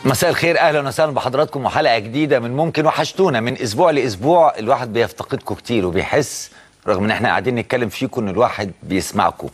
مساء الخير اهلا وسهلا بحضراتكم وحلقه جديده من ممكن وحشتونا من اسبوع لاسبوع الواحد بيفتقدكم كتير وبيحس رغم ان احنا قاعدين نتكلم فيكم ان الواحد بيسمعكم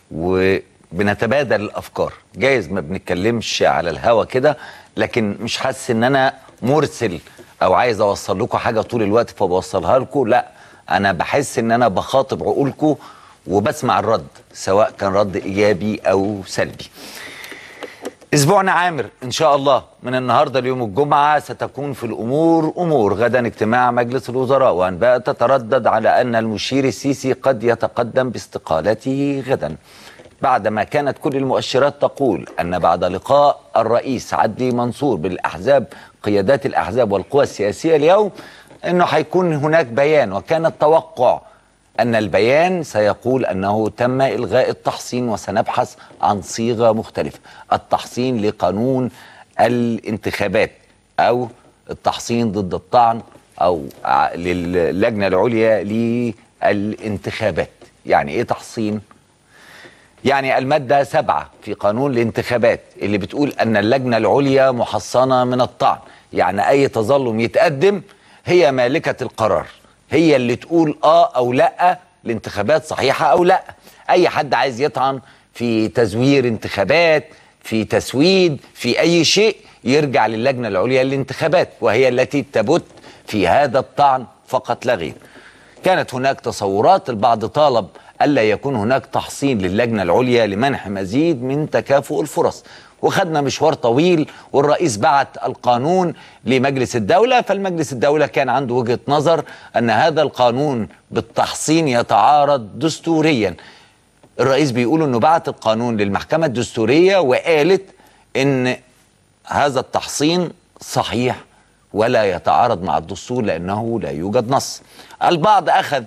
وبنتبادل الافكار جايز ما بنتكلمش على الهوا كده لكن مش حاسس ان انا مرسل او عايز اوصل لكم حاجه طول الوقت فبوصلها لكم لا انا بحس ان انا بخاطب عقولكم وبسمع الرد سواء كان رد ايجابي او سلبي اسبوعنا عامر ان شاء الله من النهارده ليوم الجمعه ستكون في الامور امور غدا اجتماع مجلس الوزراء وانباء تتردد على ان المشير السيسي قد يتقدم باستقالته غدا بعدما كانت كل المؤشرات تقول ان بعد لقاء الرئيس عدلي منصور بالاحزاب قيادات الاحزاب والقوى السياسيه اليوم انه هيكون هناك بيان وكان التوقع أن البيان سيقول أنه تم إلغاء التحصين وسنبحث عن صيغة مختلفة التحصين لقانون الانتخابات أو التحصين ضد الطعن أو للجنة العليا للانتخابات يعني إيه تحصين؟ يعني المادة سبعة في قانون الانتخابات اللي بتقول أن اللجنة العليا محصنة من الطعن يعني أي تظلم يتقدم هي مالكة القرار هي اللي تقول اه او لا الانتخابات صحيحه او لا اي حد عايز يطعن في تزوير انتخابات في تسويد في اي شيء يرجع للجنه العليا للانتخابات وهي التي تبت في هذا الطعن فقط لا غير كانت هناك تصورات البعض طالب الا يكون هناك تحصين للجنه العليا لمنح مزيد من تكافؤ الفرص وخدنا مشوار طويل والرئيس بعت القانون لمجلس الدولة فالمجلس الدولة كان عنده وجهة نظر أن هذا القانون بالتحصين يتعارض دستوريا الرئيس بيقول أنه بعت القانون للمحكمة الدستورية وقالت أن هذا التحصين صحيح ولا يتعارض مع الدستور لأنه لا يوجد نص البعض أخذ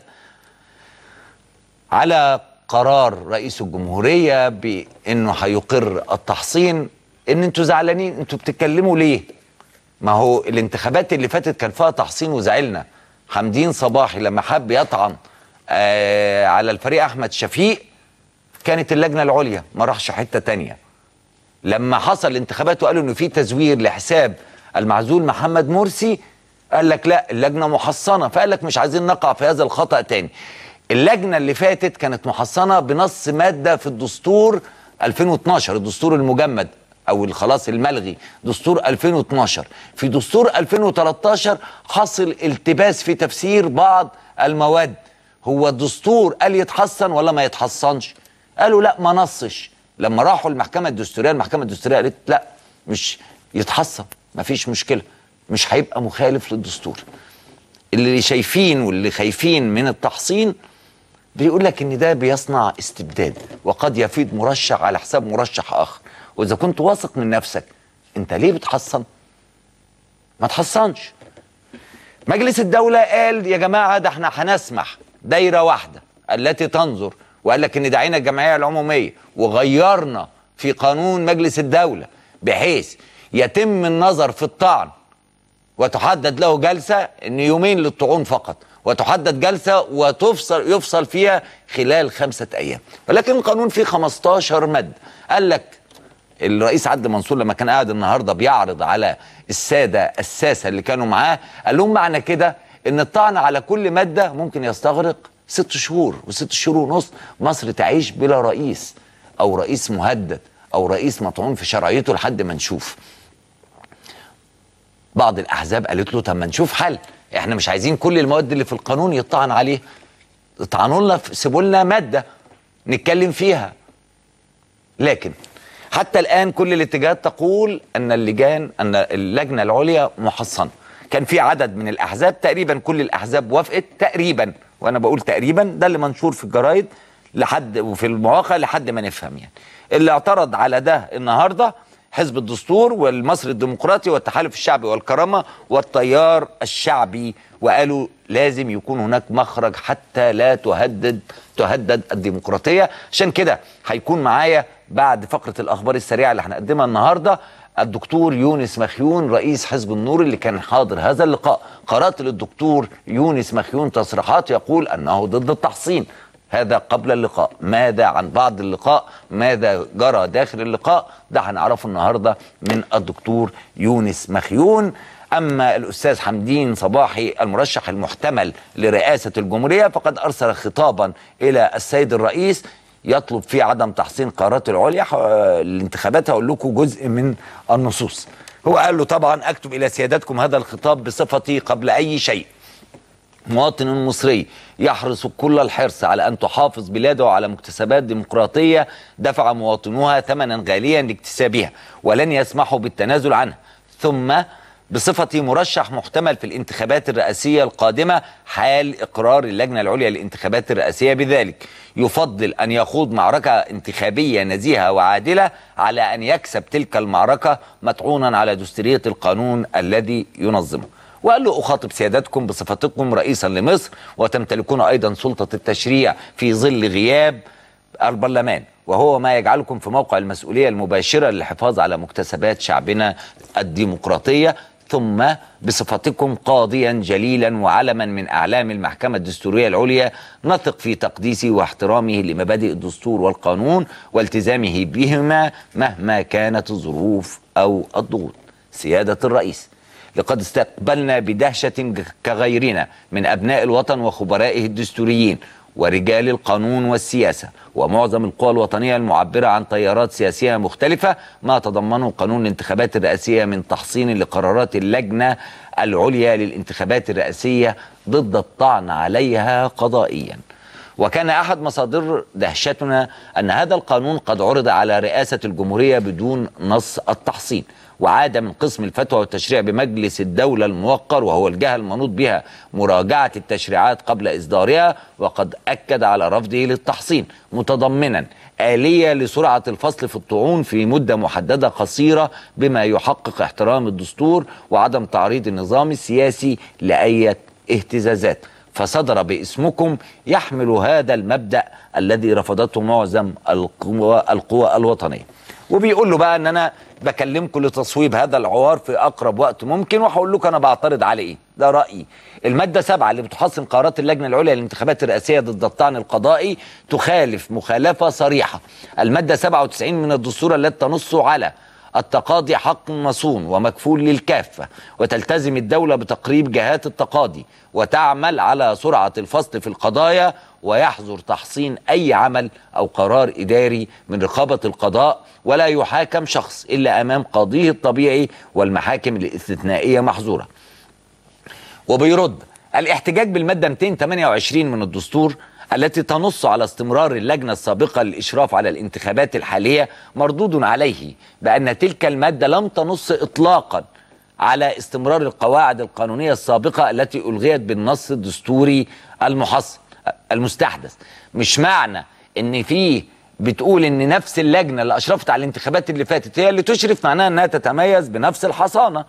على قرار رئيس الجمهوريه بانه هيقر التحصين ان انتوا زعلانين انتوا بتتكلموا ليه؟ ما هو الانتخابات اللي فاتت كان فيها تحصين وزعلنا حمدين صباحي لما حب يطعن آه على الفريق احمد شفيق كانت اللجنه العليا ما راحش حته تانية لما حصل الانتخابات وقالوا انه في تزوير لحساب المعزول محمد مرسي قال لك لا اللجنه محصنه فقال لك مش عايزين نقع في هذا الخطا تاني اللجنة اللي فاتت كانت محصنة بنص مادة في الدستور 2012 الدستور المجمد أو خلاص الملغي دستور 2012 في دستور 2013 حصل التباس في تفسير بعض المواد هو الدستور قال يتحصن ولا ما يتحصنش قالوا لا ما نصش لما راحوا المحكمة الدستورية المحكمة الدستورية قالت لا مش يتحصن ما فيش مشكلة مش هيبقى مخالف للدستور اللي شايفين واللي خايفين من التحصين بيقول لك ان ده بيصنع استبداد وقد يفيد مرشح على حساب مرشح اخر واذا كنت واثق من نفسك انت ليه بتحصن ما تحصنش مجلس الدولة قال يا جماعة ده احنا هنسمح دايرة واحدة التي تنظر وقال لك ان دعينا الجمعية العمومية وغيرنا في قانون مجلس الدولة بحيث يتم النظر في الطعن وتحدد له جلسة ان يومين للطعون فقط وتحدد جلسة وتفصل يفصل فيها خلال خمسة أيام ولكن القانون فيه 15 مد قال لك الرئيس عدلي منصور لما كان قاعد النهارده بيعرض على الساده الساسه اللي كانوا معاه قال لهم معنى كده ان الطعن على كل ماده ممكن يستغرق ست شهور وست شهور ونص مصر تعيش بلا رئيس او رئيس مهدد او رئيس مطعون في شرعيته لحد ما نشوف بعض الاحزاب قالت له طب ما نشوف حل احنا مش عايزين كل المواد اللي في القانون يطعن عليه اطعنوا لنا سيبوا لنا ماده نتكلم فيها لكن حتى الان كل الاتجاهات تقول ان اللجان ان اللجنه العليا محصنه كان في عدد من الاحزاب تقريبا كل الاحزاب وافقت تقريبا وانا بقول تقريبا ده اللي منشور في الجرايد لحد وفي المواقع لحد ما نفهم يعني اللي اعترض على ده النهارده حزب الدستور والمصري الديمقراطي والتحالف الشعبي والكرامة والتيار الشعبي وقالوا لازم يكون هناك مخرج حتى لا تهدد تهدد الديمقراطية عشان كده هيكون معايا بعد فقرة الأخبار السريعة اللي هنقدمها النهاردة الدكتور يونس مخيون رئيس حزب النور اللي كان حاضر هذا اللقاء قرأت للدكتور يونس مخيون تصريحات يقول أنه ضد التحصين هذا قبل اللقاء ماذا عن بعد اللقاء ماذا جرى داخل اللقاء ده هنعرفه النهارده من الدكتور يونس مخيون اما الاستاذ حمدين صباحي المرشح المحتمل لرئاسه الجمهوريه فقد ارسل خطابا الى السيد الرئيس يطلب فيه عدم تحصين قرارات العليا الانتخابات هقول لكم جزء من النصوص هو قال له طبعا اكتب الى سيادتكم هذا الخطاب بصفتي قبل اي شيء مواطن مصري يحرص كل الحرص على أن تحافظ بلاده على مكتسبات ديمقراطية دفع مواطنوها ثمنا غاليا لاكتسابها ولن يسمحوا بالتنازل عنها ثم بصفتي مرشح محتمل في الانتخابات الرئاسية القادمة حال إقرار اللجنة العليا للانتخابات الرئاسية بذلك يفضل أن يخوض معركة انتخابية نزيهة وعادلة على أن يكسب تلك المعركة مطعونا على دستورية القانون الذي ينظمه وقال له أخاطب سيادتكم بصفتكم رئيسا لمصر وتمتلكون أيضا سلطة التشريع في ظل غياب البرلمان وهو ما يجعلكم في موقع المسؤولية المباشرة للحفاظ على مكتسبات شعبنا الديمقراطية ثم بصفتكم قاضيا جليلا وعلما من اعلام المحكمه الدستوريه العليا نثق في تقديسه واحترامه لمبادئ الدستور والقانون والتزامه بهما مهما كانت الظروف او الضغوط. سياده الرئيس لقد استقبلنا بدهشه كغيرنا من ابناء الوطن وخبرائه الدستوريين ورجال القانون والسياسة ومعظم القوى الوطنية المعبرة عن تيارات سياسية مختلفة ما تضمنه قانون الانتخابات الرئاسية من تحصين لقرارات اللجنة العليا للانتخابات الرئاسية ضد الطعن عليها قضائيا وكان أحد مصادر دهشتنا أن هذا القانون قد عرض على رئاسة الجمهورية بدون نص التحصين وعاد من قسم الفتوى والتشريع بمجلس الدولة الموقر وهو الجهة المنوط بها مراجعة التشريعات قبل إصدارها وقد أكد على رفضه للتحصين متضمنا آلية لسرعة الفصل في الطعون في مدة محددة قصيرة بما يحقق احترام الدستور وعدم تعريض النظام السياسي لأي اهتزازات فصدر باسمكم يحمل هذا المبدأ الذي رفضته معظم القوى, القوى الوطنية وبيقول له بقى ان انا بكلمكم لتصويب هذا العوار في اقرب وقت ممكن وهقول لكم انا بعترض على ايه ده رايي الماده سبعة اللي بتحصن قرارات اللجنه العليا للانتخابات الرئاسيه ضد الطعن القضائي تخالف مخالفه صريحه الماده 97 من الدستور التي تنص على التقاضي حق مصون ومكفول للكافة وتلتزم الدولة بتقريب جهات التقاضي وتعمل على سرعة الفصل في القضايا ويحظر تحصين أي عمل أو قرار إداري من رقابة القضاء ولا يحاكم شخص إلا أمام قاضيه الطبيعي والمحاكم الاستثنائية محظورة وبيرد الاحتجاج بالمادة 228 من الدستور التي تنص على استمرار اللجنة السابقة للإشراف على الانتخابات الحالية مردود عليه بأن تلك المادة لم تنص إطلاقا على استمرار القواعد القانونية السابقة التي ألغيت بالنص الدستوري المحصن المستحدث مش معنى ان في بتقول ان نفس اللجنه اللي اشرفت على الانتخابات اللي فاتت هي اللي تشرف معناها انها تتميز بنفس الحصانه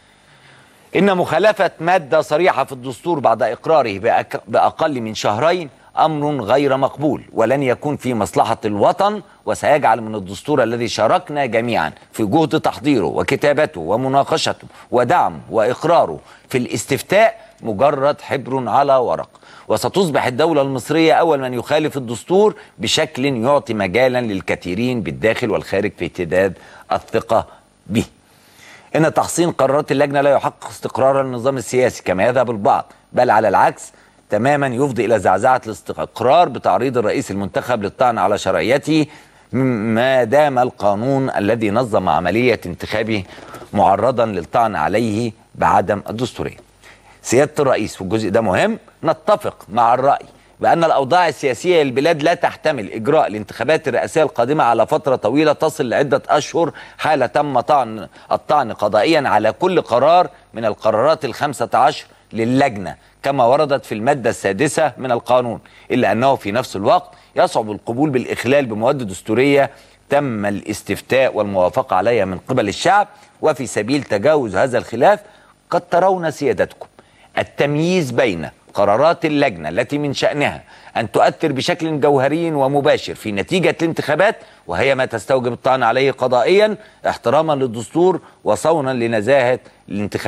ان مخالفه ماده صريحه في الدستور بعد اقراره باقل من شهرين امر غير مقبول ولن يكون في مصلحه الوطن وسيجعل من الدستور الذي شاركنا جميعا في جهد تحضيره وكتابته ومناقشته ودعمه واقراره في الاستفتاء مجرد حبر على ورق وستصبح الدولة المصرية أول من يخالف الدستور بشكل يعطي مجالا للكثيرين بالداخل والخارج في ارتداد الثقة به إن تحصين قرارات اللجنة لا يحقق استقرار النظام السياسي كما يذهب البعض بل على العكس تماما يفضي إلى زعزعة الاستقرار بتعريض الرئيس المنتخب للطعن على شرعيته ما دام القانون الذي نظم عملية انتخابه معرضا للطعن عليه بعدم الدستورية سيادة الرئيس والجزء ده مهم نتفق مع الرأي بأن الأوضاع السياسية للبلاد لا تحتمل إجراء الانتخابات الرئاسية القادمة على فترة طويلة تصل لعدة أشهر حال تم طعن الطعن قضائيا على كل قرار من القرارات الخمسة عشر للجنة كما وردت في المادة السادسة من القانون إلا أنه في نفس الوقت يصعب القبول بالإخلال بمواد دستورية تم الاستفتاء والموافقة عليها من قبل الشعب وفي سبيل تجاوز هذا الخلاف قد ترون سيادتكم التمييز بين قرارات اللجنة التي من شأنها أن تؤثر بشكل جوهري ومباشر في نتيجة الانتخابات وهي ما تستوجب الطعن عليه قضائيا احتراما للدستور وصونا لنزاهة الانتخابات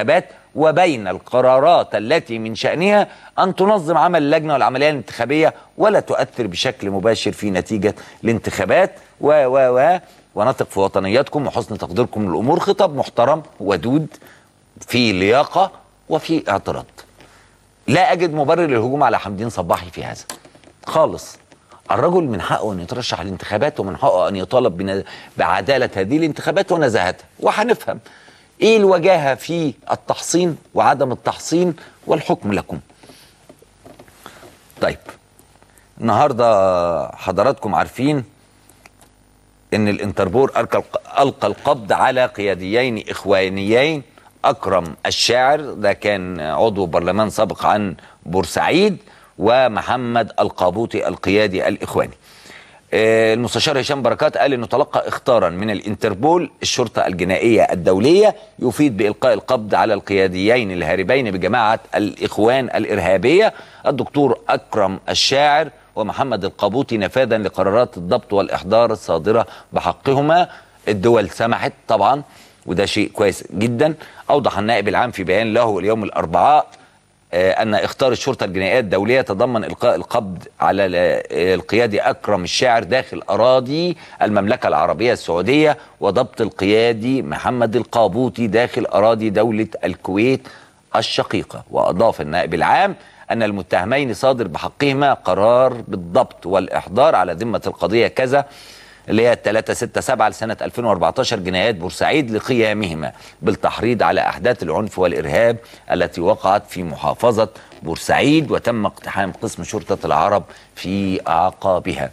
وبين القرارات التي من شأنها أن تنظم عمل اللجنة والعملية الانتخابية ولا تؤثر بشكل مباشر في نتيجة الانتخابات و و و ونثق في وطنياتكم وحسن تقديركم للأمور خطاب محترم ودود في لياقة وفي اعتراض لا أجد مبرر للهجوم على حمدين صباحي في هذا خالص الرجل من حقه ان يترشح الانتخابات ومن حقه ان يطالب بن- بعداله هذه الانتخابات ونزاهتها وهنفهم ايه الوجاهه في التحصين وعدم التحصين والحكم لكم. طيب النهارده حضراتكم عارفين ان الانتربول القى القى القبض على قياديين اخوانيين اكرم الشاعر ده كان عضو برلمان سابق عن بورسعيد ومحمد القابوطي القيادي الاخواني آه، المستشار هشام بركات قال انه تلقى اختارا من الانتربول الشرطه الجنائيه الدوليه يفيد بالقاء القبض على القياديين الهاربين بجماعه الاخوان الارهابيه الدكتور اكرم الشاعر ومحمد القابوطي نفاذا لقرارات الضبط والاحضار الصادره بحقهما الدول سمحت طبعا وده شيء كويس جدا اوضح النائب العام في بيان له اليوم الاربعاء آه، أن إخطار الشرطة الجنائية الدولية تضمن إلقاء القبض على ال- آه، القيادي أكرم الشاعر داخل أراضي المملكة العربية السعودية وضبط القيادي محمد القابوطي داخل أراضي دولة الكويت الشقيقة وأضاف النائب العام أن المتهمين صادر بحقهما قرار بالضبط والإحضار على ذمة القضية كذا اللي هي 367 لسنة 2014 جنايات بورسعيد لقيامهما بالتحريض على أحداث العنف والإرهاب التي وقعت في محافظة بورسعيد وتم اقتحام قسم شرطة العرب في أعقابها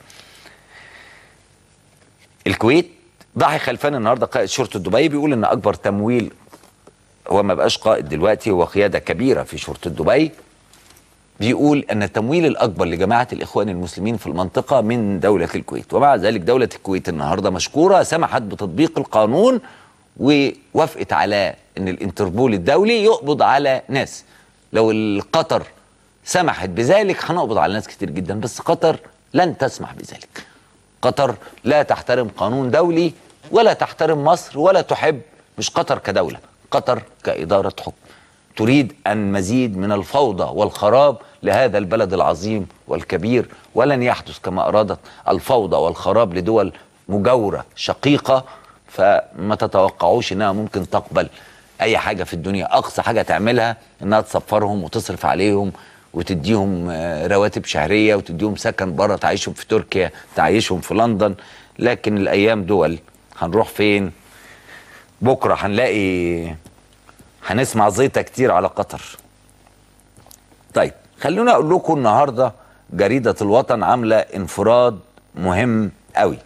الكويت ضحي خلفان النهارده قائد شرطة دبي بيقول ان اكبر تمويل هو ما بقاش قائد دلوقتي هو قيادة كبيرة في شرطة دبي بيقول ان التمويل الاكبر لجماعه الاخوان المسلمين في المنطقه من دوله الكويت ومع ذلك دوله الكويت النهارده مشكوره سمحت بتطبيق القانون ووافقت على ان الانتربول الدولي يقبض على ناس لو القطر سمحت بذلك هنقبض على ناس كتير جدا بس قطر لن تسمح بذلك قطر لا تحترم قانون دولي ولا تحترم مصر ولا تحب مش قطر كدولة قطر كإدارة حكم تريد أن مزيد من الفوضى والخراب لهذا البلد العظيم والكبير ولن يحدث كما أرادت الفوضى والخراب لدول مجاورة شقيقة فما تتوقعوش انها ممكن تقبل اي حاجه في الدنيا اقصى حاجه تعملها انها تسفرهم وتصرف عليهم وتديهم آه، رواتب شهريه وتديهم سكن بره تعيشهم في تركيا تعيشهم في لندن لكن الايام دول هنروح فين بكره هنلاقي هنسمع زيطه كتير على قطر طيب خلونا اقول لكم النهارده جريده الوطن عامله انفراد مهم قوي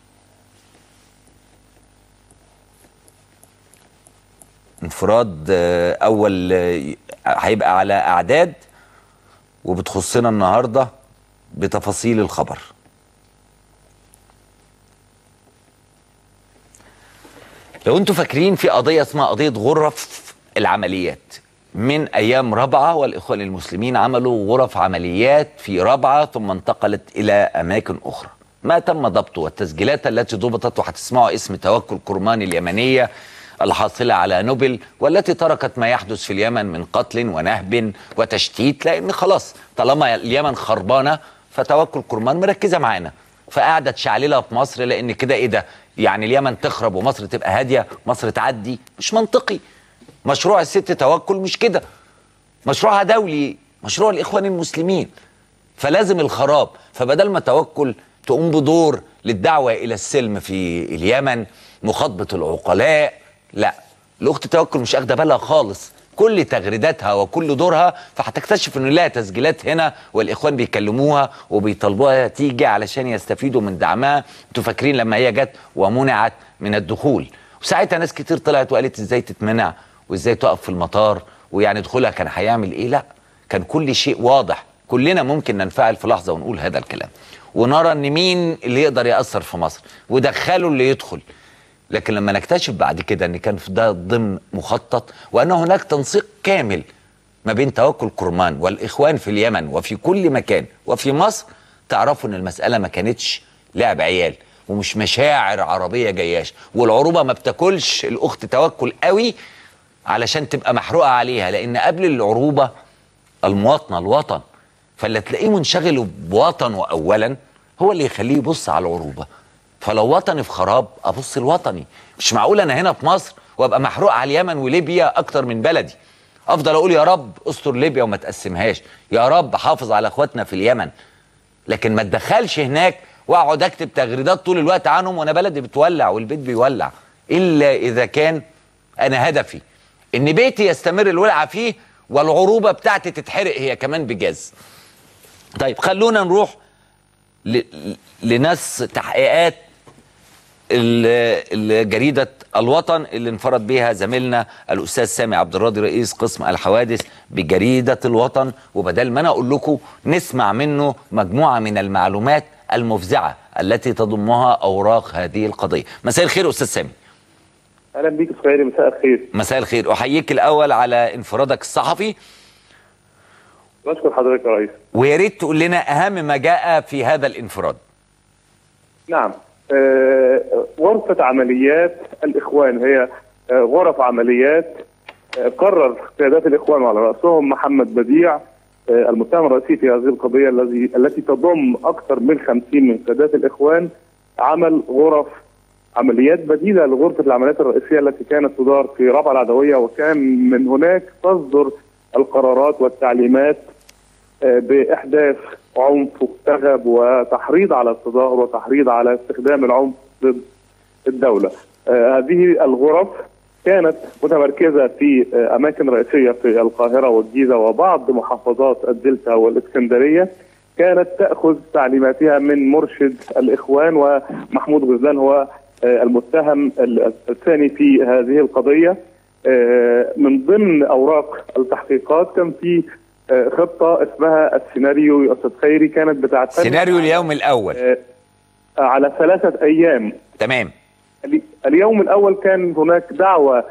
انفراد آه، اول آه، هيبقى على اعداد وبتخصنا النهارده بتفاصيل الخبر لو انتوا فاكرين في قضيه اسمها قضيه غرف العمليات من ايام رابعه والاخوان المسلمين عملوا غرف عمليات في رابعه ثم انتقلت الى اماكن اخرى ما تم ضبطه والتسجيلات التي ضبطت وهتسمعوا اسم توكل كرمان اليمنيه الحاصله على نوبل والتي تركت ما يحدث في اليمن من قتل ونهب وتشتيت لان خلاص طالما اليمن خربانه فتوكل كرمان مركزه معانا فقاعده تشعللها في مصر لان كده ايه ده يعني اليمن تخرب ومصر تبقى هاديه مصر تعدي مش منطقي مشروع الست توكل مش كده مشروعها دولي مشروع الاخوان المسلمين فلازم الخراب فبدل ما توكل تقوم بدور للدعوه الى السلم في اليمن مخاطبه العقلاء لا الاخت توكل مش اخده بالها خالص كل تغريداتها وكل دورها فهتكتشف ان لها تسجيلات هنا والاخوان بيكلموها وبيطالبوها تيجي علشان يستفيدوا من دعمها انتوا فاكرين لما هي جت ومنعت من الدخول وساعتها ناس كتير طلعت وقالت ازاي تتمنع وازاي تقف في المطار ويعني دخولها كان هيعمل ايه لا كان كل شيء واضح كلنا ممكن ننفعل في لحظه ونقول هذا الكلام ونرى ان مين اللي يقدر ياثر في مصر ودخلوا اللي يدخل لكن لما نكتشف بعد كده ان كان في ده ضمن مخطط وان هناك تنسيق كامل ما بين توكل كرمان والاخوان في اليمن وفي كل مكان وفي مصر تعرفوا ان المساله ما كانتش لعب عيال ومش مشاعر عربيه جياش والعروبه ما بتاكلش الاخت توكل قوي علشان تبقى محروقه عليها لان قبل العروبه المواطنه الوطن فاللي تلاقيه منشغل بوطنه اولا هو اللي يخليه يبص على العروبه فلو وطني في خراب ابص لوطني مش معقول انا هنا في مصر وابقى محروق على اليمن وليبيا اكتر من بلدي افضل اقول يا رب استر ليبيا وما تقسمهاش يا رب حافظ على اخواتنا في اليمن لكن ما تدخلش هناك واقعد اكتب تغريدات طول الوقت عنهم وانا بلدي بتولع والبيت بيولع الا اذا كان انا هدفي ان بيتي يستمر الولعه فيه والعروبه بتاعتي تتحرق هي كمان بجاز طيب خلونا نروح ل... لناس تحقيقات جريدة الوطن اللي انفرد بها زميلنا الأستاذ سامي عبد الراضي رئيس قسم الحوادث بجريدة الوطن وبدل ما أنا أقول لكم نسمع منه مجموعة من المعلومات المفزعة التي تضمها أوراق هذه القضية مساء الخير أستاذ سامي اهلا بيك اسماعيل مساء الخير مساء الخير أحييك الأول على انفرادك الصحفي بشكر حضرتك يا ريس ويا ريت تقول لنا أهم ما جاء في هذا الانفراد نعم آه، غرفة عمليات الإخوان هي آه، غرف عمليات آه، قرر قيادات الإخوان وعلى رأسهم محمد بديع آه، المتهم الرئيسي في هذه القضية الذي التي تضم أكثر من 50 من قيادات الإخوان عمل غرف عمليات بديلة لغرفة العمليات الرئيسية التي كانت تدار في رابعة العدوية وكان من هناك تصدر القرارات والتعليمات آه، بإحداث عنف وثغب وتحريض على التظاهر وتحريض على استخدام العنف ضد الدولة آه، هذه الغرف كانت متمركزة في آه، أماكن رئيسية في القاهرة والجيزة وبعض محافظات الدلتا والإسكندرية كانت تأخذ تعليماتها من مرشد الإخوان ومحمود غزلان هو آه، المتهم الثاني في هذه القضية آه، من ضمن أوراق التحقيقات كان في آه، خطة اسمها السيناريو يا أستاذ خيري كانت بتعتمد سيناريو اليوم الأول آه، على ثلاثة أيام تمام ال- اليوم الأول كان هناك دعوة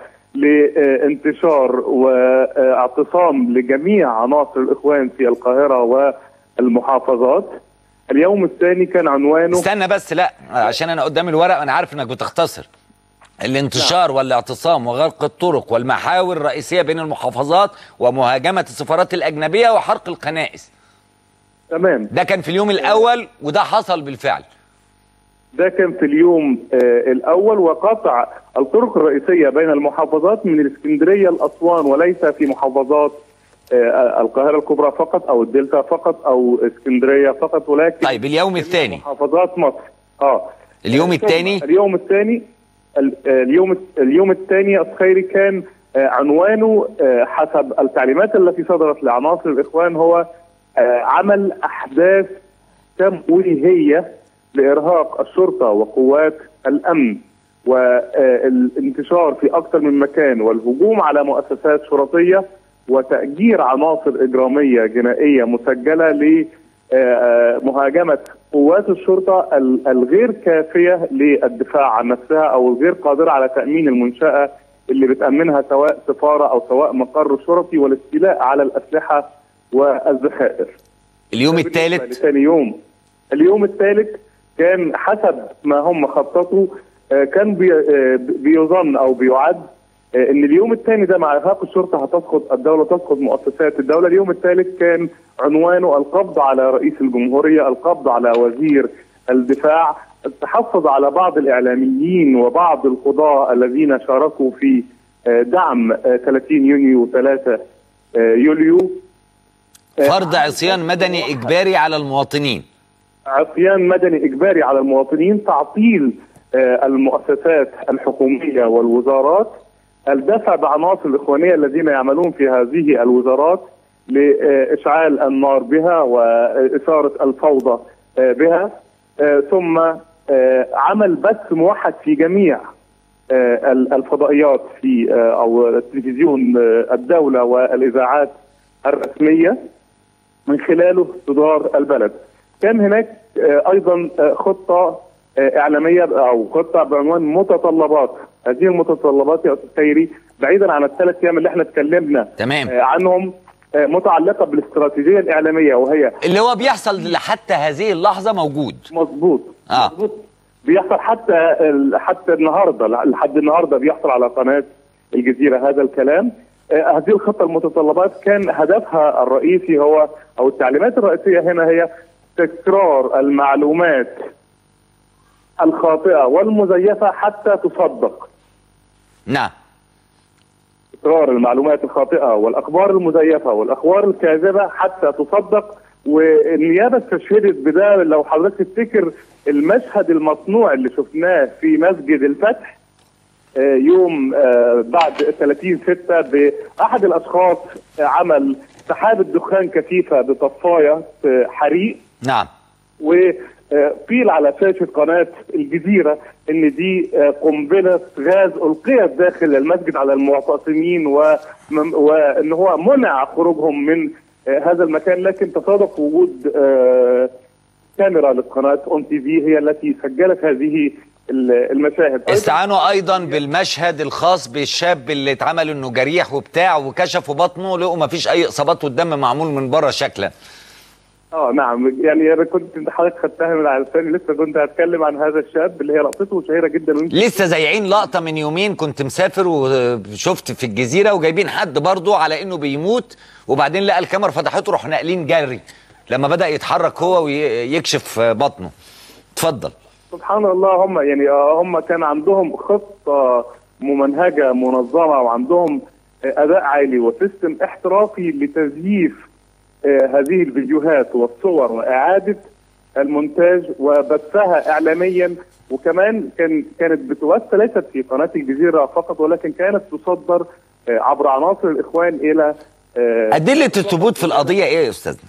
لانتشار واعتصام لجميع عناصر الإخوان في القاهرة والمحافظات اليوم الثاني كان عنوانه استنى بس لا عشان انا قدام الورق انا عارف انك بتختصر الانتشار والاعتصام وغلق الطرق والمحاور الرئيسيه بين المحافظات ومهاجمه السفارات الاجنبيه وحرق الكنائس تمام ده كان في اليوم الاول وده حصل بالفعل ده كان في اليوم آه الأول وقطع الطرق الرئيسية بين المحافظات من الإسكندرية لأسوان وليس في محافظات آه القاهرة الكبرى فقط أو الدلتا فقط أو اسكندرية فقط ولكن طيب اليوم الثاني محافظات مصر اه اليوم ثم الثاني اليوم الثاني ال- آه، اليوم اليوم الثاني يا أستاذ خيري كان آه، عنوانه آه، حسب التعليمات التي صدرت لعناصر الاخوان هو آه، عمل احداث تمويهيه لارهاق الشرطه وقوات الامن والانتشار في اكثر من مكان والهجوم على مؤسسات شرطيه وتاجير عناصر اجراميه جنائيه مسجله ل آه، مهاجمه قوات الشرطه ال- الغير كافيه للدفاع عن نفسها او الغير قادره على تامين المنشاه اللي بتامنها سواء سفاره او سواء مقر شرطي والاستيلاء على الاسلحه والذخائر. اليوم بالنسبة الثالث لثاني يوم اليوم الثالث كان حسب ما هم خططوا آه، كان بي آه، بيظن او بيعد آه، ان اليوم الثاني ده مع ارهاق الشرطه هتسقط الدوله تسقط مؤسسات الدوله اليوم الثالث كان عنوانه القبض على رئيس الجمهوريه القبض على وزير الدفاع التحفظ على بعض الاعلاميين وبعض القضاه الذين شاركوا في آه، دعم آه، 30 يونيو 3 يوليو آه، فرض عصيان مدني اجباري على المواطنين عصيان مدني اجباري على المواطنين تعطيل آه، المؤسسات الحكوميه والوزارات الدفع بعناصر الاخوانيه الذين يعملون في هذه الوزارات لاشعال النار بها واثاره الفوضى آه، بها آه، ثم آه، عمل بث موحد في جميع آه، ال- الفضائيات في آه، او التلفزيون آه، الدوله والاذاعات الرسميه من خلاله تدار البلد كان هناك آه، ايضا آه، خطه آه، اعلاميه او خطه بعنوان متطلبات هذه المتطلبات يا استاذ خيري بعيدا عن الثلاث ايام اللي احنا اتكلمنا تمام. آه، عنهم آه، متعلقه بالاستراتيجيه الاعلاميه وهي اللي هو بيحصل حتى هذه اللحظه موجود مظبوط آه. مظبوط بيحصل حتى ال- حتى النهارده لحد النهارده بيحصل على قناه الجزيره هذا الكلام آه، هذه الخطه المتطلبات كان هدفها الرئيسي هو او التعليمات الرئيسيه هنا هي تكرار المعلومات الخاطئه والمزيفه حتى تصدق نعم تكرار المعلومات الخاطئه والاخبار المزيفه والاخبار الكاذبه حتى تصدق والنيابه استشهدت بده لو حضرتك تفتكر المشهد المصنوع اللي شفناه في مسجد الفتح آه، يوم آه، بعد 30 6 باحد الاشخاص آه، عمل سحابه دخان كثيفه بطفايه آه، حريق نعم وقيل على شاشة قناة الجزيرة ان دي آه، قنبلة غاز القيت داخل المسجد على المعتصمين ومم- وان هو منع خروجهم من آه، هذا المكان لكن تصادف وجود آه، كاميرا لقناة اون تي في هي التي سجلت هذه ال- المشاهد استعانوا ايضا بالمشهد الخاص بالشاب اللي اتعمل انه جريح وبتاع وكشفوا بطنه لقوا ما فيش اي اصابات والدم معمول من بره شكلا اه نعم يعني انا كنت انت حضرتك خدتها من على لساني لسه كنت هتكلم عن هذا الشاب اللي هي لقطته شهيره جدا ويمكن لسه زايعين لقطه من يومين كنت مسافر وشفت في الجزيره وجايبين حد برضه على انه بيموت وبعدين لقى الكاميرا فتحته راح ناقلين جري لما بدا يتحرك هو ويكشف بطنه اتفضل سبحان الله هم يعني آه، هم كان عندهم خطه ممنهجه منظمه وعندهم آه، اداء عالي وسيستم احترافي لتزييف آه، هذه الفيديوهات والصور واعاده المونتاج وبثها اعلاميا وكمان كان كانت بتوث ليست في قناه الجزيره فقط ولكن كانت تصدر آه، عبر عناصر الاخوان الى آه، ادله الثبوت في القضيه ايه يا استاذنا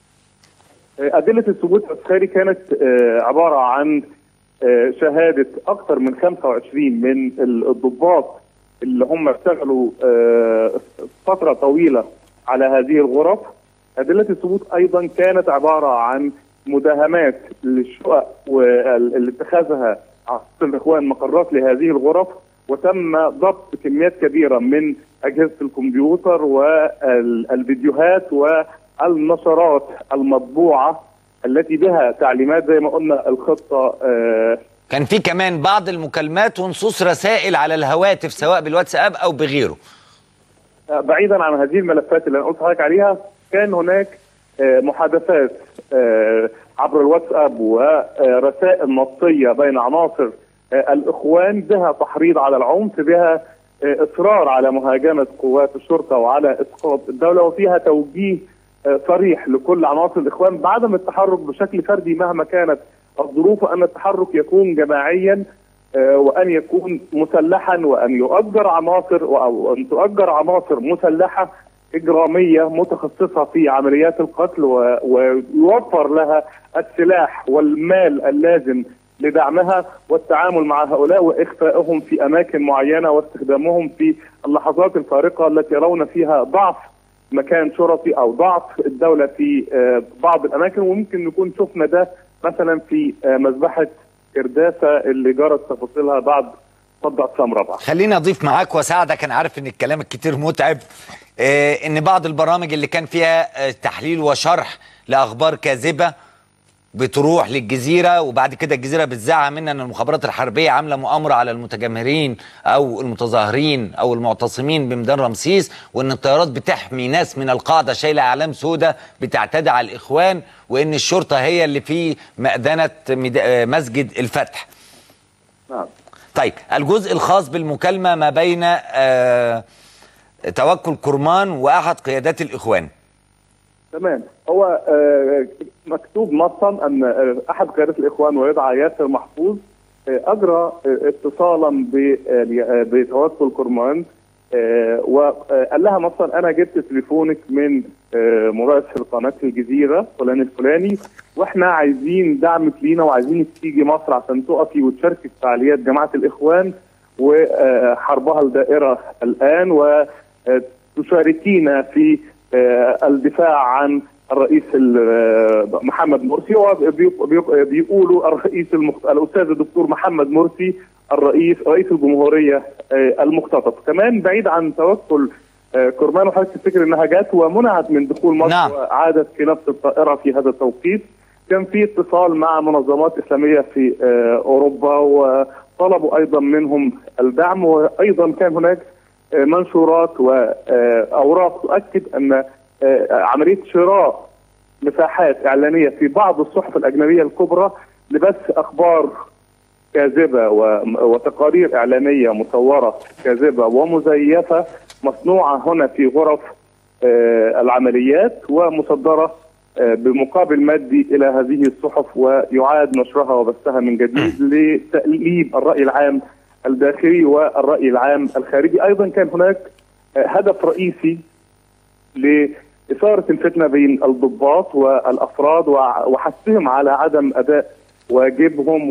أدلة الثبوت العسكري كانت آه، عبارة عن آه، شهادة أكثر من 25 من الضباط اللي هم اشتغلوا آه، فترة طويلة على هذه الغرف أدلة الثبوت أيضا كانت عبارة عن مداهمات للشقق واللي اتخذها عناصر الإخوان مقرات لهذه الغرف وتم ضبط كميات كبيرة من أجهزة الكمبيوتر والفيديوهات والنشرات المطبوعة التي بها تعليمات زي ما قلنا الخطة آه، كان في كمان بعض المكالمات ونصوص رسائل على الهواتف سواء بالواتساب او بغيره بعيدا عن هذه الملفات اللي انا قلت لحضرتك عليها كان هناك آه، محادثات آه، عبر الواتساب ورسائل نصيه بين عناصر آه، الاخوان بها تحريض على العنف بها آه، اصرار على مهاجمه قوات الشرطه وعلى اسقاط الدوله وفيها توجيه آه، صريح لكل عناصر الاخوان بعدم التحرك بشكل فردي مهما كانت الظروف وان التحرك يكون جماعيا آه، وان يكون مسلحا وان يؤجر عناصر او ان تؤجر عناصر مسلحه اجراميه متخصصه في عمليات القتل و- ويوفر لها السلاح والمال اللازم لدعمها والتعامل مع هؤلاء واخفائهم في اماكن معينه واستخدامهم في اللحظات الفارقه التي يرون فيها ضعف مكان شرطي او ضعف الدوله في آه، بعض الاماكن وممكن نكون شفنا ده مثلا في آه، مذبحه كرداسه اللي جرت تفاصيلها بعد صدع سمره بعد. خليني اضيف معاك واساعدك انا عارف ان الكلام الكتير متعب آه ان بعض البرامج اللي كان فيها آه تحليل وشرح لاخبار كاذبه بتروح للجزيره وبعد كده الجزيره بتذاع منا ان المخابرات الحربيه عامله مؤامره على المتجمهرين او المتظاهرين او المعتصمين بميدان رمسيس وان الطيارات بتحمي ناس من القاعده شايله اعلام سوداء بتعتدي على الاخوان وان الشرطه هي اللي في مأذنه مد- آه، مسجد الفتح نعم. طيب الجزء الخاص بالمكالمة ما بين آه توكل كرمان وأحد قيادات الإخوان تمام هو آه، مكتوب نصا ان آه، احد قيادات الاخوان ويدعى ياسر محفوظ آه، اجرى آه، اتصالا ب- آه، بتوكل كرمان آه، وقال لها نصا انا جبت تليفونك من آه، مراسل قناه الجزيره فلان الفلاني واحنا عايزين دعمك لينا وعايزينك تيجي مصر عشان تقفي وتشاركي في فعاليات جماعه الاخوان وحربها الدائره الان وتشاركينا في آه، الدفاع عن الرئيس ال- آه، محمد مرسي وبيقولوا الرئيس المخت... الاستاذ الدكتور محمد مرسي الرئيس رئيس الجمهوريه آه، المختطف كمان بعيد عن توكل آه، كرمان وحضرتك تفتكر انها جت ومنعت من دخول مصر نعم. وعادت في نفس الطائره في هذا التوقيت كان في اتصال مع منظمات اسلاميه في آه، اوروبا وطلبوا ايضا منهم الدعم وايضا كان هناك منشورات واوراق تؤكد ان عمليه شراء مساحات اعلانيه في بعض الصحف الاجنبيه الكبرى لبث اخبار كاذبه وتقارير اعلاميه مصوره كاذبه ومزيفه مصنوعه هنا في غرف العمليات ومصدره بمقابل مادي الى هذه الصحف ويعاد نشرها وبثها من جديد لتأليب الراي العام الداخلي والراي العام الخارجي، ايضا كان هناك هدف رئيسي لاثاره الفتنه بين الضباط والافراد وحثهم على عدم اداء واجبهم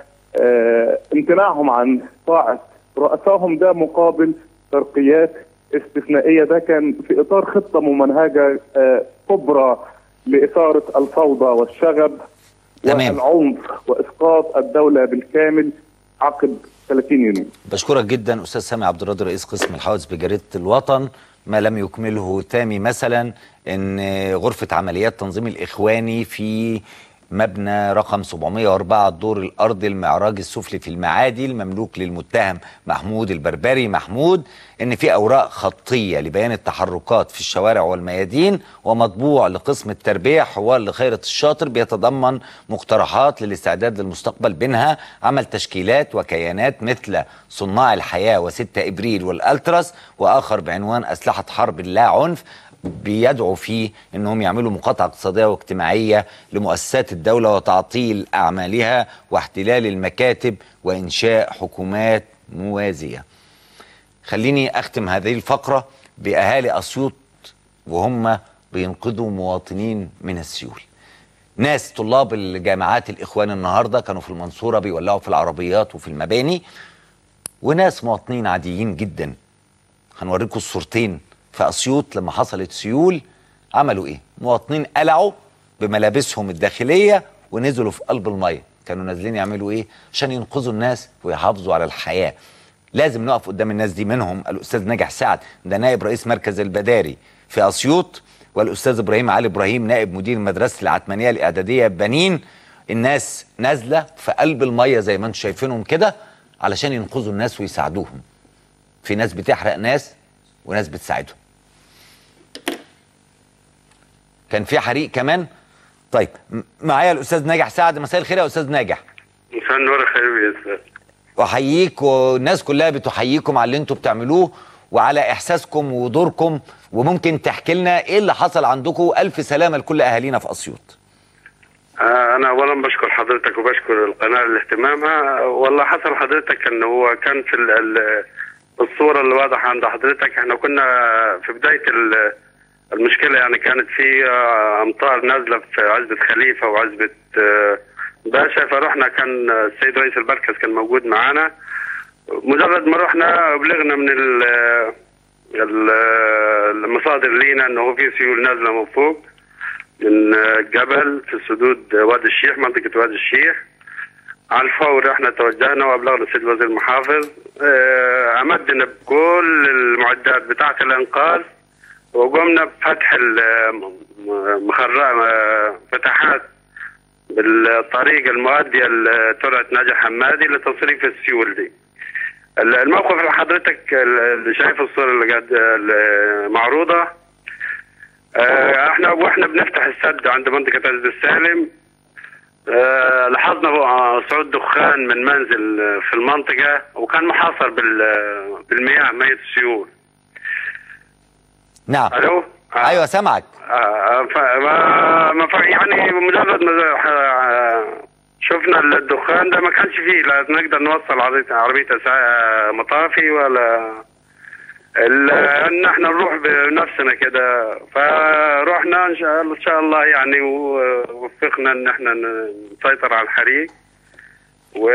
وامتناعهم عن طاعه رؤسائهم ده مقابل ترقيات استثنائيه ده كان في اطار خطه ممنهجه كبرى لاثاره الفوضى والشغب تمام. والعنف واسقاط الدوله بالكامل عقب 30 يونيو. بشكرك جدا استاذ سامي عبد الراضي رئيس قسم الحوادث بجريده الوطن ما لم يكمله تامي مثلا ان غرفه عمليات تنظيم الاخواني في مبنى رقم 704 الدور الارضي المعراج السفلي في المعادي المملوك للمتهم محمود البربري محمود ان في اوراق خطيه لبيان التحركات في الشوارع والميادين ومطبوع لقسم التربيه حوار لخيرة الشاطر بيتضمن مقترحات للاستعداد للمستقبل بينها عمل تشكيلات وكيانات مثل صناع الحياه و6 ابريل والالتراس واخر بعنوان اسلحه حرب لا عنف بيدعو فيه انهم يعملوا مقاطعه اقتصاديه واجتماعيه لمؤسسات الدوله وتعطيل اعمالها واحتلال المكاتب وانشاء حكومات موازيه. خليني اختم هذه الفقره باهالي اسيوط وهم بينقذوا مواطنين من السيول. ناس طلاب الجامعات الاخوان النهارده كانوا في المنصوره بيولعوا في العربيات وفي المباني وناس مواطنين عاديين جدا. هنوريكم الصورتين في اسيوط لما حصلت سيول عملوا ايه؟ مواطنين قلعوا بملابسهم الداخليه ونزلوا في قلب الميه، كانوا نازلين يعملوا ايه؟ عشان ينقذوا الناس ويحافظوا على الحياه. لازم نقف قدام الناس دي منهم الاستاذ ناجح سعد ده نائب رئيس مركز البداري في اسيوط والاستاذ ابراهيم علي ابراهيم نائب مدير مدرسه العتمانيه الاعداديه بنين الناس نازله في قلب الميه زي ما انتم شايفينهم كده علشان ينقذوا الناس ويساعدوهم. في ناس بتحرق ناس وناس بتساعدهم. كان في حريق كمان طيب معايا الاستاذ ناجح سعد مساء الخير يا استاذ ناجح مساء النور يا حبيبي يا استاذ واحييك والناس كلها بتحييكم على اللي انتم بتعملوه وعلى احساسكم ودوركم وممكن تحكي لنا ايه اللي حصل عندكم الف سلامه لكل اهالينا في اسيوط آه انا اولا بشكر حضرتك وبشكر القناه لاهتمامها والله حصل حضرتك انه هو كان في ال ال الصوره اللي واضحه عند حضرتك احنا كنا في بدايه المشكله يعني كانت في امطار نازله في عزبه خليفه وعزبه باشا فرحنا كان السيد رئيس المركز كان موجود معانا مجرد ما رحنا بلغنا من المصادر لينا انه في سيول نازله من فوق من جبل في سدود وادي الشيخ منطقه وادي الشيخ على الفور احنا توجهنا وابلغنا السيد وزير المحافظ اه امدنا بكل المعدات بتاعه الانقاذ وقمنا بفتح مخرج فتحات بالطريق المؤديه لترعه ناجي حمادي لتصريف السيول دي. الموقف اللي حضرتك اللي شايف الصوره اللي قاعد معروضه احنا واحنا بنفتح السد عند منطقه عز السالم لاحظنا صعود دخان من منزل في المنطقه وكان محاصر بالمياه ميه السيول. نعم الو ايوه سامعك آه ما ف... يعني مجرد ما شفنا الدخان ده ما كانش فيه لا نقدر نوصل عربية عربية مطافي ولا الا ان احنا نروح بنفسنا كده فروحنا ان شاء الله ان شاء الله يعني ووفقنا ان احنا نسيطر على الحريق و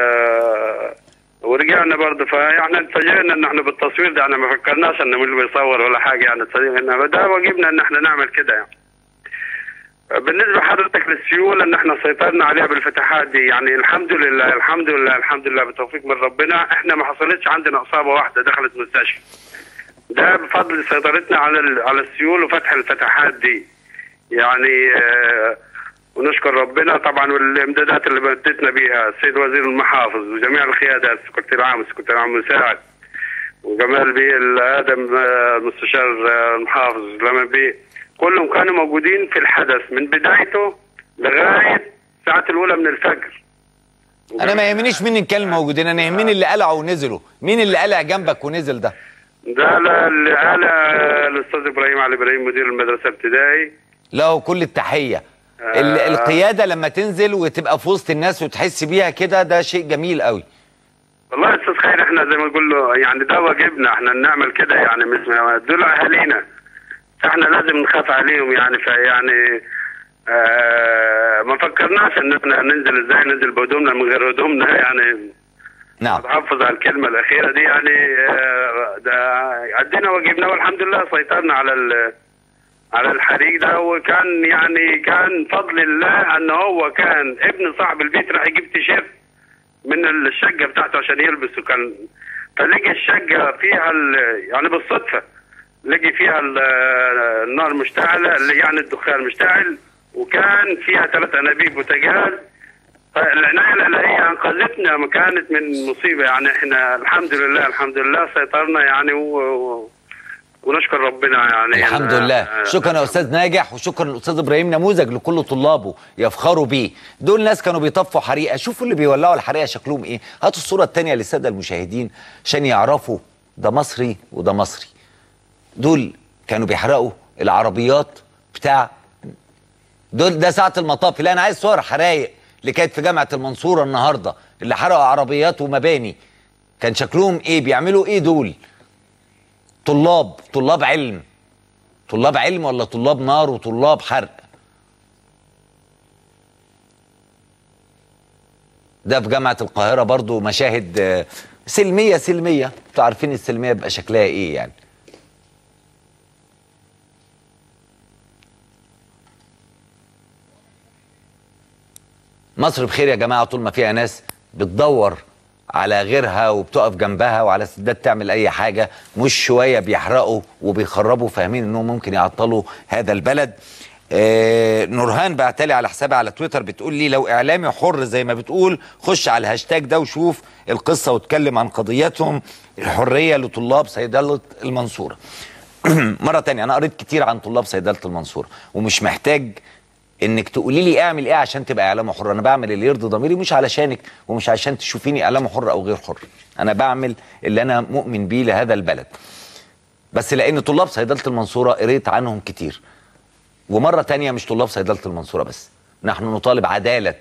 ورجعنا برضه فاحنا اتجهنا ان احنا بالتصوير ده يعني ما فكرناش ان اللي بيصور ولا حاجه يعني اتجهنا ده واجبنا ان احنا نعمل كده يعني. بالنسبه حضرتك للسيول ان احنا سيطرنا عليها بالفتحات دي يعني الحمد لله الحمد لله الحمد لله بتوفيق من ربنا احنا ما حصلتش عندنا اصابه واحده دخلت مستشفى. ده بفضل سيطرتنا على على السيول وفتح الفتحات دي. يعني آه ونشكر ربنا طبعا والامدادات اللي مدتنا بها السيد وزير المحافظ وجميع القيادات السكرتير العام والسكرتير العام المساعد وجمال بيه الادم آه، المستشار آه، المحافظ لما بيه كلهم كانوا موجودين في الحدث من بدايته لغايه الساعه الاولى من الفجر انا ما يهمنيش مين اللي كان موجودين انا يهمني اللي قلعوا ونزلوا مين اللي قلع جنبك ونزل ده ده لا- اللي قال آه، الاستاذ ابراهيم علي ابراهيم مدير المدرسه الابتدائي له كل التحيه ال- آه. القياده لما تنزل وتبقى في وسط الناس وتحس بيها كده ده شيء جميل قوي والله يا استاذ خير احنا زي ما نقول له يعني ده واجبنا احنا نعمل كده يعني مش دول اهالينا فاحنا لازم نخاف عليهم يعني فيعني آه ما فكرناش ان احنا ننزل ازاي ننزل بهدومنا من غير هدومنا يعني نعم اتحفظ على الكلمه الاخيره دي يعني آه ده ادينا واجبنا والحمد لله سيطرنا على ال على الحريق ده وكان يعني كان فضل الله ان هو كان ابن صاحب البيت راح يجيب تيشيرت من الشقه بتاعته عشان يلبسه كان فلقي الشقه فيها ال- يعني بالصدفه لقي فيها ال- النار مشتعله اللي يعني الدخان مشتعل وكان فيها ثلاث انابيب بوتاجاز فالعنايه الالهيه انقذتنا ما كانت من مصيبه يعني احنا الحمد لله الحمد لله سيطرنا يعني و... و... ونشكر ربنا يعني الحمد إن- لله آه، شكرا يا استاذ ناجح وشكرا الاستاذ ابراهيم نموذج لكل طلابه يفخروا بيه دول ناس كانوا بيطفوا حريقه شوفوا اللي بيولعوا الحريقه شكلهم ايه هاتوا الصوره الثانيه للساده المشاهدين عشان يعرفوا ده مصري وده مصري دول كانوا بيحرقوا العربيات بتاع دول ده ساعه المطاف لا انا عايز صور حرايق اللي كانت في جامعه المنصوره النهارده اللي حرقوا عربيات ومباني كان شكلهم ايه بيعملوا ايه دول طلاب طلاب علم طلاب علم ولا طلاب نار وطلاب حرق ده في جامعة القاهرة برضو مشاهد آه، سلمية سلمية انتوا عارفين السلمية بيبقى شكلها ايه يعني مصر بخير يا جماعة طول ما فيها ناس بتدور على غيرها وبتقف جنبها وعلى استعداد تعمل أي حاجة مش شوية بيحرقوا وبيخربوا فاهمين إنهم ممكن يعطلوا هذا البلد آه نورهان بعتلي على حسابي على تويتر بتقول لي لو إعلامي حر زي ما بتقول خش على الهاشتاج ده وشوف القصة واتكلم عن قضيتهم الحرية لطلاب صيدلة المنصورة مرة تانية أنا قريت كتير عن طلاب صيدلة المنصورة ومش محتاج انك تقولي لي اعمل ايه عشان تبقى اعلام حر انا بعمل اللي يرضي ضميري مش علشانك ومش عشان تشوفيني اعلام حر او غير حر انا بعمل اللي انا مؤمن بيه لهذا البلد بس لان طلاب صيدله المنصوره قريت عنهم كتير ومره تانية مش طلاب صيدله المنصوره بس نحن نطالب عداله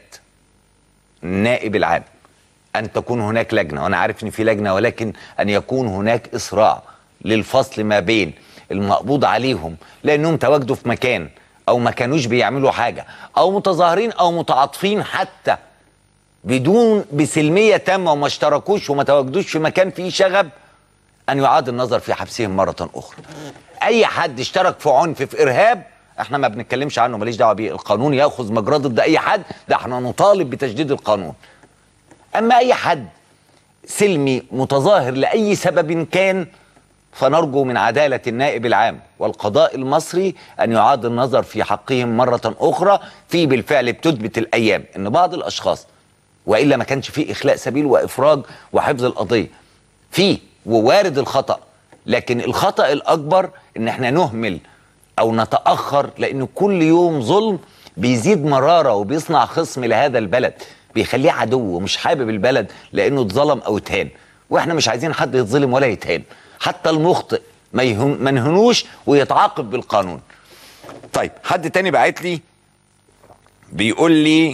النائب العام ان تكون هناك لجنه وانا عارف ان في لجنه ولكن ان يكون هناك اسراع للفصل ما بين المقبوض عليهم لانهم تواجدوا في مكان او ما كانوش بيعملوا حاجه او متظاهرين او متعاطفين حتى بدون بسلميه تامه وما اشتركوش وما تواجدوش في مكان فيه شغب ان يعاد النظر في حبسهم مره اخرى. اي حد اشترك في عنف في ارهاب احنا ما بنتكلمش عنه ماليش دعوه بيه، القانون ياخذ مجراه ضد اي حد، ده احنا نطالب بتجديد القانون. اما اي حد سلمي متظاهر لاي سبب كان فنرجو من عدالة النائب العام والقضاء المصري أن يعاد النظر في حقهم مرة أخرى في بالفعل بتثبت الأيام أن بعض الأشخاص وإلا ما كانش فيه إخلاء سبيل وإفراج وحفظ القضية فيه ووارد الخطأ لكن الخطأ الأكبر أن احنا نهمل أو نتأخر لأن كل يوم ظلم بيزيد مرارة وبيصنع خصم لهذا البلد بيخليه عدو ومش حابب البلد لأنه اتظلم أو اتهان واحنا مش عايزين حد يتظلم ولا يتهان حتى المخطئ ما يهن- ما نهنوش ويتعاقب بالقانون طيب حد تاني بعت لي بيقول لي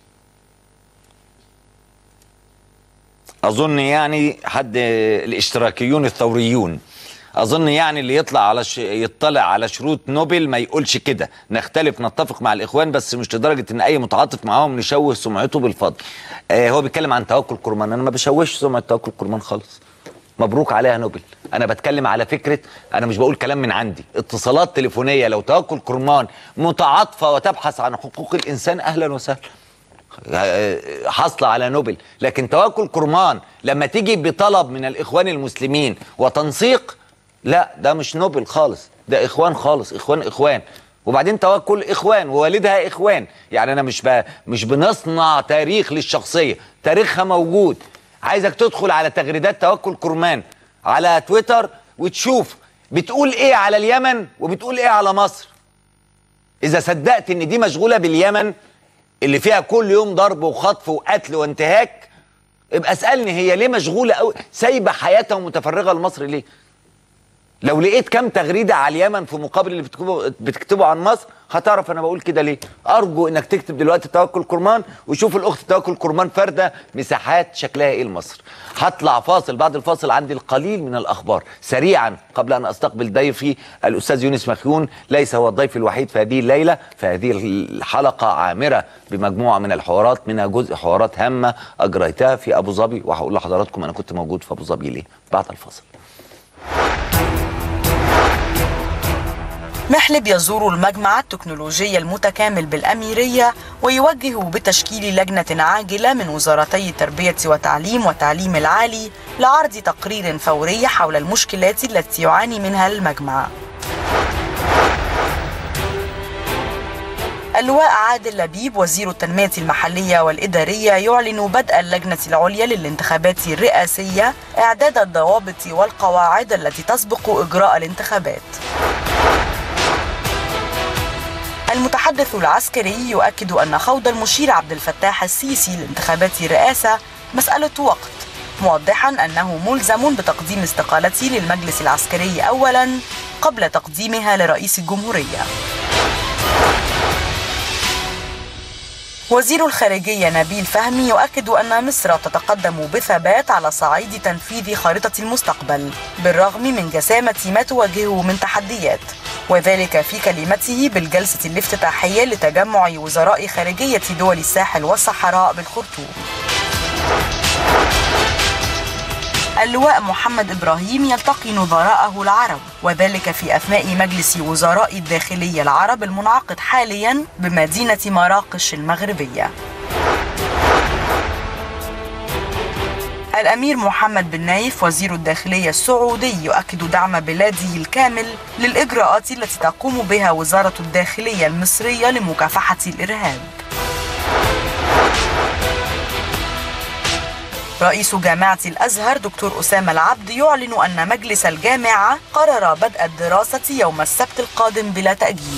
اظن يعني حد الاشتراكيون الثوريون اظن يعني اللي يطلع على ش... يطلع على شروط نوبل ما يقولش كده نختلف نتفق مع الاخوان بس مش لدرجه ان اي متعاطف معاهم نشوه سمعته بالفضل آه هو بيتكلم عن توكل كرمان انا ما بشوهش سمعه توكل كرمان خالص مبروك عليها نوبل انا بتكلم على فكره انا مش بقول كلام من عندي اتصالات تليفونيه لو توكل كرمان متعاطفه وتبحث عن حقوق الانسان اهلا وسهلا حاصله على نوبل لكن توكل كرمان لما تيجي بطلب من الاخوان المسلمين وتنسيق لا ده مش نوبل خالص ده اخوان خالص اخوان اخوان وبعدين توكل اخوان ووالدها اخوان يعني انا مش ب... مش بنصنع تاريخ للشخصيه تاريخها موجود عايزك تدخل على تغريدات توكل كرمان على تويتر وتشوف بتقول ايه على اليمن وبتقول ايه على مصر اذا صدقت ان دي مشغوله باليمن اللي فيها كل يوم ضرب وخطف وقتل وانتهاك ابقى اسالني هي ليه مشغوله قوي سايبه حياتها ومتفرغه لمصر ليه لو لقيت كام تغريده على اليمن في مقابل اللي بتكتبه بتكتبه عن مصر هتعرف انا بقول كده ليه ارجو انك تكتب دلوقتي توكل كرمان وشوف الاخت توكل كرمان فرده مساحات شكلها ايه لمصر هطلع فاصل بعد الفاصل عندي القليل من الاخبار سريعا قبل ان استقبل ضيفي الاستاذ يونس مخيون ليس هو الضيف الوحيد في هذه الليله فهذه الحلقه عامره بمجموعه من الحوارات منها جزء حوارات هامه اجريتها في ابو ظبي وهقول لحضراتكم انا كنت موجود في ابو ظبي ليه بعد الفاصل محلب يزور المجمع التكنولوجي المتكامل بالأميرية ويوجه بتشكيل لجنة عاجلة من وزارتي التربية والتعليم والتعليم العالي لعرض تقرير فوري حول المشكلات التي يعاني منها المجمع اللواء عادل لبيب وزير التنمية المحلية والإدارية يعلن بدء اللجنة العليا للانتخابات الرئاسية إعداد الضوابط والقواعد التي تسبق إجراء الانتخابات المتحدث العسكري يؤكد أن خوض المشير عبد الفتاح السيسي لانتخابات الرئاسة مسألة وقت موضحا أنه ملزم بتقديم استقالته للمجلس العسكري أولا قبل تقديمها لرئيس الجمهورية وزير الخارجية نبيل فهمي يؤكد أن مصر تتقدم بثبات على صعيد تنفيذ خارطة المستقبل بالرغم من جسامة ما تواجهه من تحديات وذلك في كلمته بالجلسة الافتتاحية لتجمع وزراء خارجية دول الساحل والصحراء بالخرطوم اللواء محمد إبراهيم يلتقي نظراءه العرب وذلك في أثناء مجلس وزراء الداخلية العرب المنعقد حاليا بمدينة مراقش المغربية الأمير محمد بن نايف وزير الداخلية السعودي يؤكد دعم بلاده الكامل للإجراءات التي تقوم بها وزارة الداخلية المصرية لمكافحة الإرهاب رئيس جامعة الأزهر دكتور أسامة العبد يعلن أن مجلس الجامعة قرر بدء الدراسة يوم السبت القادم بلا تأجيل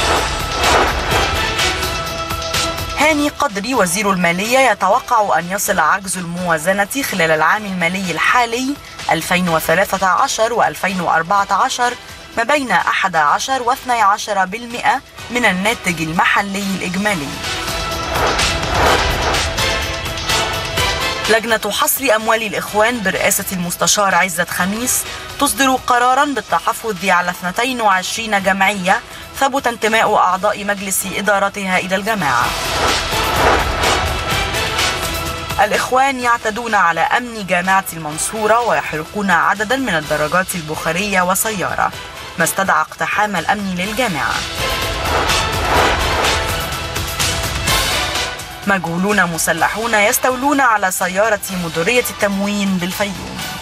هاني قدري وزير المالية يتوقع أن يصل عجز الموازنة خلال العام المالي الحالي 2013 و2014 ما بين 11 و 12% من الناتج المحلي الإجمالي لجنة حصر أموال الإخوان برئاسة المستشار عزت خميس تصدر قرارا بالتحفظ على 22 جمعية ثبت انتماء أعضاء مجلس إدارتها إلى الجماعة الإخوان يعتدون على أمن جامعة المنصورة ويحرقون عددا من الدراجات البخارية وسيارة ما استدعى اقتحام الأمن للجامعة مجهولون مسلحون يستولون على سيارة مديرية التموين بالفيوم